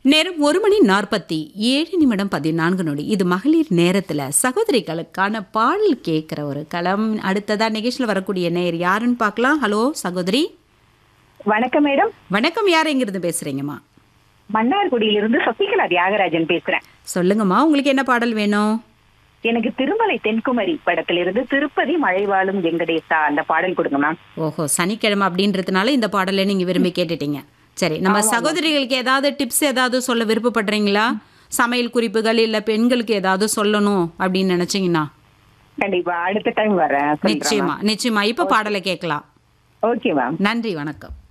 நேரம் ஒரு மணி நாற்பத்தி ஏழு நிமிடம் பதினான்கு நொடி இது மகளிர் நேரத்தில் சகோதரிகளுக்கான பாடல் கேட்குற ஒரு களம் அடுத்ததா நிகழ்ச்சியில் வரக்கூடிய நேர் யாருன்னு பார்க்கலாம் ஹலோ சகோதரி வணக்கம் மேடம் வணக்கம் யார் எங்கிருந்து பேசுறீங்கம்மா மன்னார்குடியிலிருந்து சசிகலா தியாகராஜன் பேசுறேன் சொல்லுங்கம்மா உங்களுக்கு என்ன பாடல் வேணும் எனக்கு திருமலை தென்குமரி படத்திலிருந்து திருப்பதி மழை வாழும் வெங்கடேசா அந்த பாடல் கொடுங்க மேம் ஓஹோ சனிக்கிழமை அப்படின்றதுனால இந்த பாடலை நீங்கள் விரும்பி கேட்டுட்டீங்க சரி நம்ம சகோதரிகளுக்கு ஏதாவது டிப்ஸ் ஏதாவது சொல்ல விருப்பப்படுறீங்களா சமையல் குறிப்புகள் இல்லை பெண்களுக்கு ஏதாவது சொல்லணும் அப்படின்னு நினைச்சீங்கன்னா கண்டிப்பா அடுத்த டைம் வரேன் சொல்றேன் நிச்சயமா நிச்சயமா இப்போ பாடலை கேட்கலாம் ஓகே மேம் நன்றி வணக்கம்